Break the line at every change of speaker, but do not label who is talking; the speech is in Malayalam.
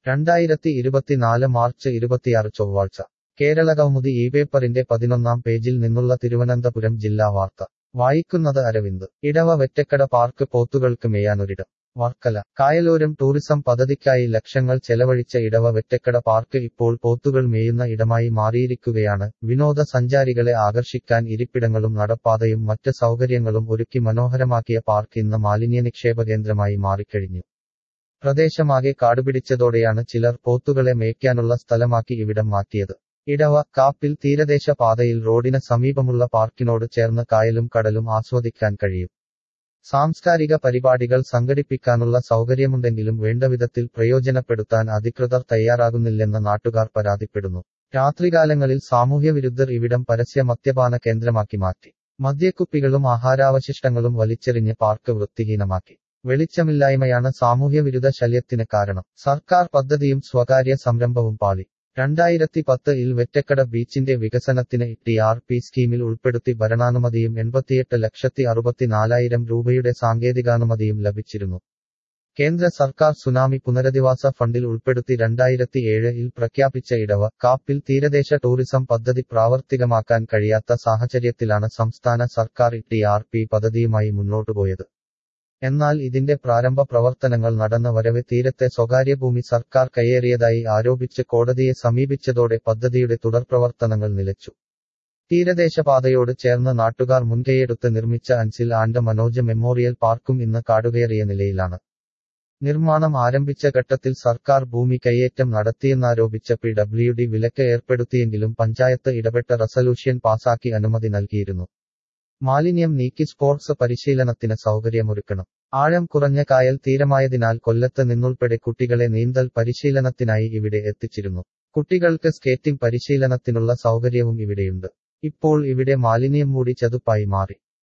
രണ്ടായിരത്തി ഇരുപത്തിനാല് മാർച്ച് ഇരുപത്തിയാറ് ചൊവ്വാഴ്ച കേരള കൗമുദി ഈ പേപ്പറിന്റെ പതിനൊന്നാം പേജിൽ നിന്നുള്ള തിരുവനന്തപുരം ജില്ലാ വാർത്ത വായിക്കുന്നത് അരവിന്ദ് ഇടവ വെറ്റക്കട പാർക്ക് പോത്തുകൾക്ക് മേയാനൊരിടം വർക്കല കായലോരം ടൂറിസം പദ്ധതിക്കായി ലക്ഷങ്ങൾ ചെലവഴിച്ച ഇടവ വെറ്റക്കട പാർക്ക് ഇപ്പോൾ പോത്തുകൾ മേയുന്ന ഇടമായി മാറിയിരിക്കുകയാണ് വിനോദസഞ്ചാരികളെ ആകർഷിക്കാൻ ഇരിപ്പിടങ്ങളും നടപ്പാതയും മറ്റ് സൗകര്യങ്ങളും ഒരുക്കി മനോഹരമാക്കിയ പാർക്ക് ഇന്ന് മാലിന്യ നിക്ഷേപ കേന്ദ്രമായി മാറിക്കഴിഞ്ഞു പ്രദേശമാകെ കാടുപിടിച്ചതോടെയാണ് ചിലർ പോത്തുകളെ മേയ്ക്കാനുള്ള സ്ഥലമാക്കി ഇവിടം മാറ്റിയത് ഇടവ കാപ്പിൽ തീരദേശ പാതയിൽ റോഡിന് സമീപമുള്ള പാർക്കിനോട് ചേർന്ന് കായലും കടലും ആസ്വദിക്കാൻ കഴിയും സാംസ്കാരിക പരിപാടികൾ സംഘടിപ്പിക്കാനുള്ള സൗകര്യമുണ്ടെങ്കിലും വേണ്ടവിധത്തിൽ പ്രയോജനപ്പെടുത്താൻ അധികൃതർ തയ്യാറാകുന്നില്ലെന്ന് നാട്ടുകാർ പരാതിപ്പെടുന്നു രാത്രികാലങ്ങളിൽ സാമൂഹ്യവിരുദ്ധർ ഇവിടം പരസ്യ മദ്യപാന കേന്ദ്രമാക്കി മാറ്റി മദ്യക്കുപ്പികളും ആഹാരാവശിഷ്ടങ്ങളും വലിച്ചെറിഞ്ഞ് പാർക്ക് വൃത്തിഹീനമാക്കി വെളിച്ചമില്ലായ്മയാണ് സാമൂഹ്യവിരുദ്ധ ശല്യത്തിന് കാരണം സർക്കാർ പദ്ധതിയും സ്വകാര്യ സംരംഭവും പാളി രണ്ടായിരത്തി പത്ത് ഇൽ വെറ്റക്കട ബീച്ചിന്റെ വികസനത്തിന് ടി ആർ പി സ്കീമിൽ ഉൾപ്പെടുത്തി ഭരണാനുമതിയും എൺപത്തിയെട്ട് ലക്ഷത്തി അറുപത്തിനാലായിരം രൂപയുടെ സാങ്കേതികാനുമതിയും ലഭിച്ചിരുന്നു കേന്ദ്ര സർക്കാർ സുനാമി പുനരധിവാസ ഫണ്ടിൽ ഉൾപ്പെടുത്തി രണ്ടായിരത്തി ഏഴിൽ പ്രഖ്യാപിച്ച ഇടവ കാപ്പിൽ തീരദേശ ടൂറിസം പദ്ധതി പ്രാവർത്തികമാക്കാൻ കഴിയാത്ത സാഹചര്യത്തിലാണ് സംസ്ഥാന സർക്കാർ ടി ആർ പി പദ്ധതിയുമായി മുന്നോട്ടുപോയത് എന്നാൽ ഇതിന്റെ പ്രാരംഭ പ്രവർത്തനങ്ങൾ നടന്ന വരവെ തീരത്തെ സ്വകാര്യ ഭൂമി സർക്കാർ കയ്യേറിയതായി ആരോപിച്ച് കോടതിയെ സമീപിച്ചതോടെ പദ്ധതിയുടെ തുടർപ്രവർത്തനങ്ങൾ നിലച്ചു തീരദേശപാതയോട് ചേർന്ന് നാട്ടുകാർ മുൻകൈയെടുത്ത് നിർമ്മിച്ച അൻസിൽ ആൻഡ് മനോജ് മെമ്മോറിയൽ പാർക്കും ഇന്ന് കാടുകയറിയ നിലയിലാണ് നിർമ്മാണം ആരംഭിച്ച ഘട്ടത്തിൽ സർക്കാർ ഭൂമി കയ്യേറ്റം നടത്തിയെന്നാരോപിച്ച പി ഡബ്ല്യു ഡി വിലക്ക് ഏർപ്പെടുത്തിയെങ്കിലും പഞ്ചായത്ത് ഇടപെട്ട റസല്യൂഷൻ പാസാക്കി അനുമതി നൽകിയിരുന്നു മാലിന്യം നീക്കി സ്പോർട്സ് പരിശീലനത്തിന് സൗകര്യമൊരുക്കണം ആഴം കുറഞ്ഞ കായൽ തീരമായതിനാൽ കൊല്ലത്ത് നിന്നുൾപ്പെടെ കുട്ടികളെ നീന്തൽ പരിശീലനത്തിനായി ഇവിടെ എത്തിച്ചിരുന്നു കുട്ടികൾക്ക് സ്കേറ്റിംഗ് പരിശീലനത്തിനുള്ള സൗകര്യവും ഇവിടെയുണ്ട് ഇപ്പോൾ ഇവിടെ മാലിന്യം മൂടി ചതുപ്പായി മാറി